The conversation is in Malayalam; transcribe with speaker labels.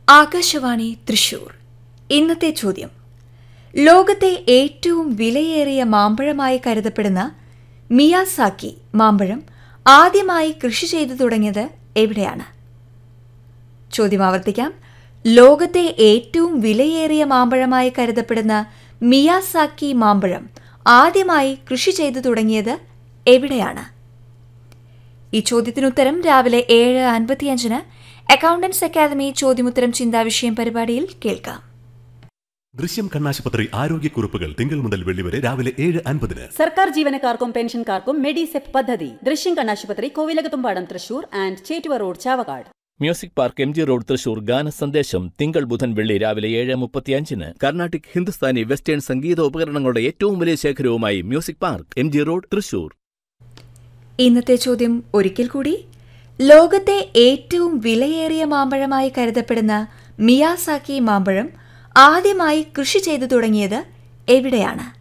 Speaker 1: ആകാശവാണി തൃശൂർ ഇന്നത്തെ ചോദ്യം ലോകത്തെ ഏറ്റവും വിലയേറിയ മാമ്പഴമായി കരുതപ്പെടുന്ന മിയാസാക്കി മാമ്പഴം ആദ്യമായി കൃഷി ചെയ്തു തുടങ്ങിയത് എവിടെയാണ് ചോദ്യം ആവർത്തിക്കാം ലോകത്തെ ഏറ്റവും വിലയേറിയ മാമ്പഴമായി കരുതപ്പെടുന്ന മിയാസാക്കി മാമ്പഴം ആദ്യമായി കൃഷി ചെയ്തു തുടങ്ങിയത് എവിടെയാണ് ഈ ചോദ്യത്തിനുത്തരം രാവിലെ ഏഴ് അൻപത്തിയഞ്ചിന് അക്കൗണ്ടൻസ് അക്കാദമി ചോദ്യമുത്തരം ചിന്താവിഷയം പരിപാടിയിൽ കേൾക്കാം
Speaker 2: ദൃശ്യം കണ്ണാശുപത്രി ആരോഗ്യക്കുറിപ്പുകൾ തിങ്കൾ മുതൽ വെള്ളി വരെ രാവിലെ ഏഴ് അൻപതിന്
Speaker 3: സർക്കാർ ജീവനക്കാർക്കും പെൻഷൻകാർക്കും മെഡിസെപ് പദ്ധതി ദൃശ്യം കണ്ണാശുപത്രി Kovilakathumpadam Thrissur and Chettuva road Chavakkad
Speaker 4: music park M G road Thrissur ഗാന സന്ദേശം തിങ്കൾ ബുധൻ വെള്ളി രാവിലെ ഏഴ് മുപ്പത്തിയഞ്ചിന് കർണാട്ടിക് ഹിന്ദുസ്ഥാനി വെസ്റ്റേൺ സംഗീത ഉപകരണങ്ങളുടെ ഏറ്റവും വലിയ ശേഖരവുമായി music park M G road Thrissur
Speaker 1: ഇന്നത്തെ ചോദ്യം ഒരിക്കൽ കൂടി ലോകത്തെ ഏറ്റവും വിലയേറിയ മാമ്പഴമായി കരുതപ്പെടുന്ന മിയാസാക്കി മാമ്പഴം ആദ്യമായി കൃഷി ചെയ്തു തുടങ്ങിയത് എവിടെയാണ്